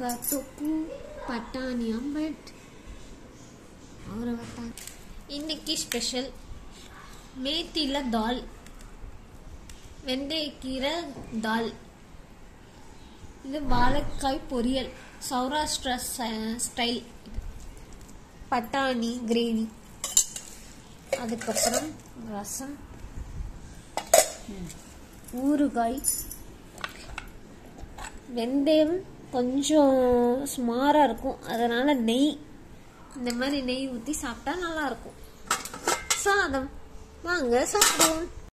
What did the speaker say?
ஊறுகாய் தொக்கு பட்டாணி ஆம்லெட் அவரை இன்னைக்கு ஸ்பெஷல் மேத்தியில் தால் வெந்தயக்கீரை தால் இது வாழைக்காய் பொரியல் சௌராஷ்டிரா ச- ஸ்டைல் பட்டாணி கிரேவி அதுக்கப்புறம் ரசம் ஊறுகாய் வெந்தயம் கொஞ்சம் சுமாராக இருக்கும் அதனால் நெய் இந்த மாதிரி நெய் ஊற்றி சாப்பிட்டா நல்லா இருக்கும் சாதம் வாங்க சாப்பிடுவோம்